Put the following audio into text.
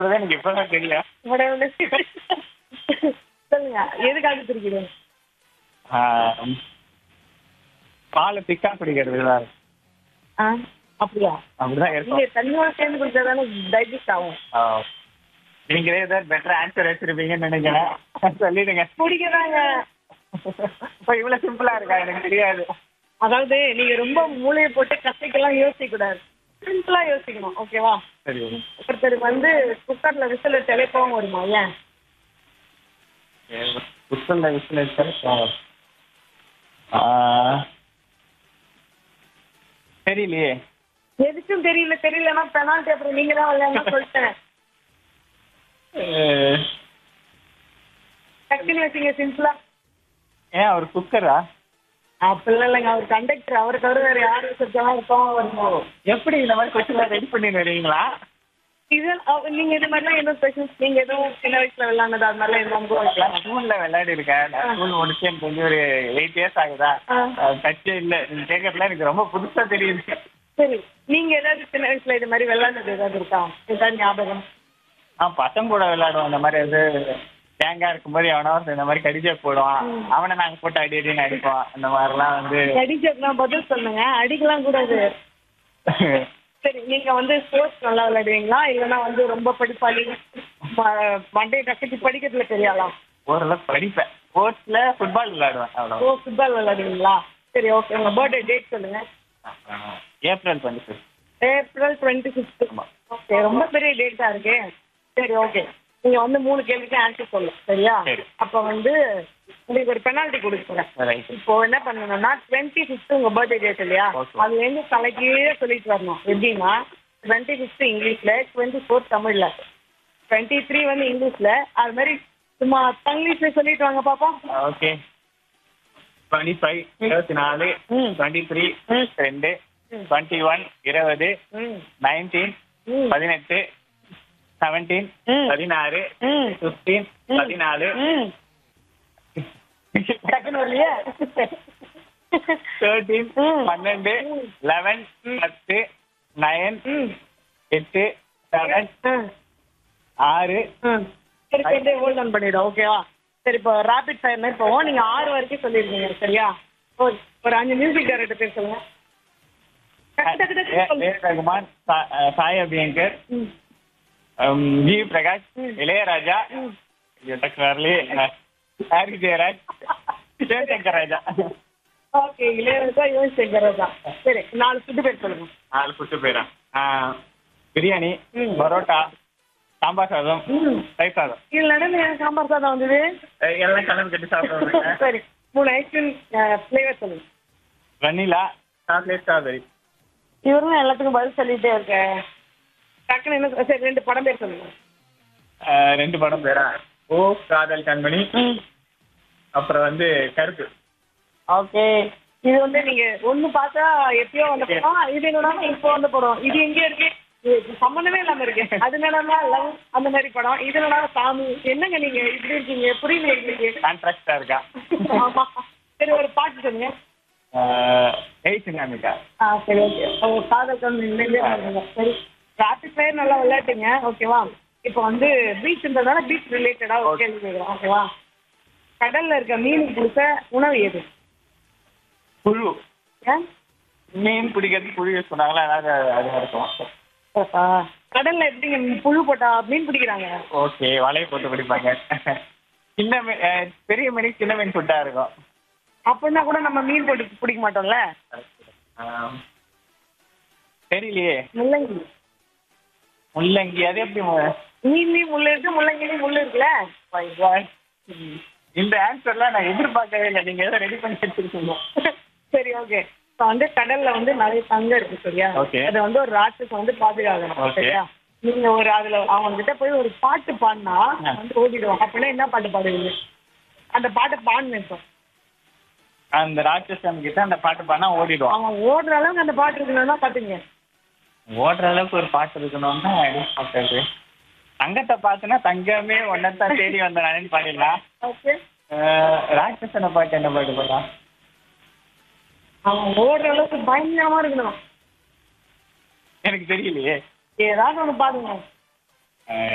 இப்பதான் எனக்கு இப்பதான் தெரியும் உடனே சொல்லுங்க எதுக்காக பிரிக்கிறீங்க ஆஹ், பாலை திக்கா குடிக்கிறது தான் ஆ அப்படியா அப்படிதான் நீங்க இருக்கும் தண்ணியோட சேர்ந்து குடிச்சா தானே டைஜஸ்ட் ஆகும் ஆஹ், நீங்களே ஏதாவது பெட்டர் ஆன்சர் வச்சிருப்பீங்கன்னு நினைக்கிறேன் சொல்லிடுங்க குடிக்கிறாங்க இப்போ இவ்வளவு சிம்பிளா இருக்கா எனக்கு தெரியாது அதாவது நீங்க ரொம்ப மூளையை போட்டு கசைக்கெல்லாம் யோசிக்க கூடாது சிம்பிளா யோசிக்கணும் ஓகேவா சரி ஒருத்தருக்கு வந்து குக்கர்ல விசில் தெளிப்பவும் வருமா ஏன் புத்தல்ல விசில் வச்சாலும் ஆஹ், தெரியலையே எதுக்கும் தெரியல தெரியலன்னா பெனால்ட்டி அப்புறம் நீங்க தான் விளையாட சொல்லிட்டேன் அஹ், டக்குன்னு வச்சுங்க சிம்பிளா ஏன் அவர் குக்கரா அப்படிலாம் இல்லைங்க அவர் கண்டக்டர் அவருக்கு அவர் வேற யாரு வச்சிருக்காங்க இருக்கவும் வருமோ எப்படி இந்த மாதிரி கொஸ்டின் ரெடி பண்ணி வரீங்களா இது அவ- நீங்க இது மாதிரிலாம் எதுவும் ஸ்பெஷல்ஸ் நீங்க எதுவும் சின்ன வயசுல விளையாடுனது அது மாதிரிலாம் எதுவும் அனுபவம் இருக்கா? ஸ்கூல்ல விளையாடி இருக்கேன் நான் ஸ்கூல் முடிச்சு எனக்கு வந்து ஒரு எயிட் இயர்ஸ் ஆகுதா ஆ. டச்சே இல்ல நீங்க கேட்கறதுல எனக்கு ரொம்ப புதுசா தெரியுது சரி நீங்க ஏதாவது சின்ன வயசுல இது மாதிரி விளையாடுனது ஏதாவது இருக்கா ஏதாவது ஞாபகம் ஆ பசங்க கூட விளையாடுவோம் இந்த மாதிரி வந்து தேங்காய் இருக்கும்போது எவனோ ஒருத்தன் இந்த மாதிரி கடிஜா போடுவான் அவனை நாங்க போட்டு அடி அடின்னு அடிப்போம் அந்த மாதிரிலாம் வந்து அடிச்சதுலாம் பதில் சொல்லுங்க அடிக்கலாம் கூடாது சரி நீங்க வந்து ஸ்போர்ட்ஸ் நல்லா விளையாடுவீங்களா இல்லைன்னா வந்து ரொம்ப படிப்பாளி ம- மண்டையை கசக்கி படிக்கிறதுல பெரியாளா ஓரளவு படிப்பேன் ஸ்போர்ட்ஸ்ல ஃபுட்பால் விளையாடுவேன் ஓ அவ்வளோ ஃபுட்பால் விளையாடுவீங்களா சரி ஓகே உங்க பர்த்டே டேட் சொல்லுங்க April twenty fifth April twenty fifth okay ரொம்ப பெரிய டேட்டா இருக்கு சரி ஓகே நீங்க வந்து மூணு கேள்விக்கு ஆன்சர் சொல்லணும் சரியா சரி. அப்ப வந்து உங்களுக்கு ஒரு பெனால்ட்டி கொடுக்குறேன் ரைட் இப்போ என்ன பண்ணணும்னா டுவெண்ட்டி ஃபிஃப்த் உங்க பர்த்டே டேட் இல்லையா Okay. அதுல இருந்து தலைக்கீழே சொல்லிட்டு வரணும் எப்படின்னா டுவெண்ட்டி ஃபிஃப்த் இங்கிலீஷ்ல டுவெண்ட்டி ஃபோர்த் தமிழ்ல டுவெண்ட்டி த்ரீ வந்து இங்கிலீஷ்ல அது மாதிரி சும்மா தங்கிலீஷ்ல சொல்லிட்டு வாங்க பாப்போம் ஓகே டுவெண்ட்டி ஃபைவ் இருபத்தி நாலு ம். டுவெண்ட்டி த்ரீ ம். ரெண்டு ம். டுவெண்ட்டி ஒன் இருபது ம் நைன்டீன் ம் பதினெட்டு செவன்டீன் ம். பதினாறு ம் ஃபிஃப்டீன் ம். பதினாலு ம் டக்குன்னு வரலையே தேர்ட்டீன் ம். பன்னெண்டு ம். லெவன் பத்து நைன் ம் எட்டு செவன் ம் ஆறு ம் சரி சரி ஹோல்ட் ஆன் பண்ணிவிடும் ஓகேவா சரி இப்போ ரேபிட் ஃபயர் மாதிரி போவோம் நீங்கள் ஆறு வரைக்கும் சொல்லியிருக்கீங்க சரியா ஓ ஒரு அஞ்சு மியூசிக் டைரக்டர் பேர் சொல்லுங்க டக்கு, டக்கு, டக்கு ஏ- சொல்லுங்க. ஏ ரகுமான் சா- அஹ் சாய் அபியங்கர் ம் அம், ஜி பிரகாஷ் ம். இளையராஜா ம். எனக்கு வரலையே அஹ், ஹாரி ஜெயராஜ் சிவசங்கர் ராஜா ஓகே இளையராஜா யுவன் சேகர் ராஜா சரி நாலு ஃபுட்டு பேர் சொல்லுங்க நாலு புட்டு பேரா அஹ், பிரியாணி ம். பரோட்டா சாம்பார் சாதம் ம் தயிர் சாதம் இது நடுவில் எனக்கு சாம்பார் சாதம் வந்தது அஹ், எல்லாம் கலந்து கட்டி சாப்பிடுவாங்க சரி மூணு ஐஸ்கிரீம் ஃப்ளேவர் சொல்லுங்க வெண்ணிலா சாக்லேட் ஸ்ட்ராபெரி இவரும் எல்லாத்துக்கும் பதில் சொல்லிட்டே இருக்கேன் டக்குன்னு என்ன சரி ரெண்டு படம் பேர் சொல்லுங்க அஹ், ரெண்டு படம் பேரா ஓ காதல் கண்மணி ம் அப்புறம் வந்து கருப்பு ஓகே இது வந்து நீங்க ஒண்ணு பார்த்தா எப்பயோ வந்த படம் இது என்னன்னா இப்போ வந்த படம் இது எங்க இருக்கு இது சம்மந்தமே இல்லாம இருக்கு அது என்னன்னா லவ் அந்த மாதிரி படம் இது என்னன்னா சாமி என்னங்க நீங்க இப்படி இருக்கீங்க புரியல எங்களுக்கு கான்ட்ராக்டா இருக்கா ஆமா சரி ஒரு பாட்டு சொல்லுங்க எயிட் சின்னாமிக்கா ஆ சரி ஓகே உங்க காதல் கண் நினைவே மறந்துங்க. சரி டிராபிக் ஃபயர் நல்லா விளையாட்டுங்க ஓகேவா இப்போ வந்து பீச்ன்றதால பீச் ரிலேட்டடா ஒரு கேள்வி கேட்குறோம் ஓகேவா கடல்ல இருக்க மீனுக்கு பிடிச்ச உணவு எது புழு ஏன் மீன் பிடிக்கிறது புழு யூஸ் பண்ணாங்களா அதாவது அது இருக்கும் ஆ, கடல்ல எப்படிங்க புழு போட்டா மீன் பிடிக்கிறாங்க ஓகே வலையை போட்டு பிடிப்பாங்க சின்ன மீன் அஹ், பெரிய மீன் சின்ன மீன் ஃபுட்டா இருக்கும் அப்படின்னா கூட நம்ம மீன் போட்டு பிடிக்க மாட்டோம்ல ஆம். தெரியலையே முள்ளங்கி முள்ளங்கி அது எப்படி மு- மீன்லயும் முள்ளு இருக்கு முள்ளங்கிலையும் முள்ளு இருக்குல்ல My God. ம். இந்த ஆன்சர்லாம் நான் எதிர்பார்க்கவே இல்லை நீங்க ஏதோ ரெடி பண்ணி வச்சிருக்கீங்க சரி ஓகே இப்போ வந்து கடல்ல வந்து நிறைய தங்கம் இருக்கு சரியா Okay. அதை வந்து ஒரு ராட்சஸ் வந்து பாதுகாக்கணும் Okay. சரியா நீங்க ஒரு அதுல அவங்க கிட்ட போய் ஒரு பாட்டு பாடினா ஆ. வந்து ஓடிடுவாங்க அப்படின்னா என்ன பாட்டு பாடுவீங்க அந்த பாட்டை பாடுனேன் இப்போ அந்த ராட்சசன் கிட்ட அந்த பாட்டு பாடினா ஓடிடுவான் அவன் ஓடுற அளவுக்கு அந்த பாட்டு இருக்கணும்னா பாத்துங்க ஓடுற அளவுக்கு ஒரு பாட்டு இருக்கணும்னா எப்படி பாட்டு தங்கத்தை பார்த்துனா தங்கமே ஒன்னத்தான் தேடி வந்த நானேன்னு பாடிடலாம் ஓகே அஹ், ராட்சசனை பாட்டு என்ன பாட்டு பாடலாம் அவன் ஓடுற அளவுக்கு பயங்கரமா இருக்கணும் எனக்கு தெரியலையே ஏதாவது ஒண்ணு பாடுங்க அஹ்,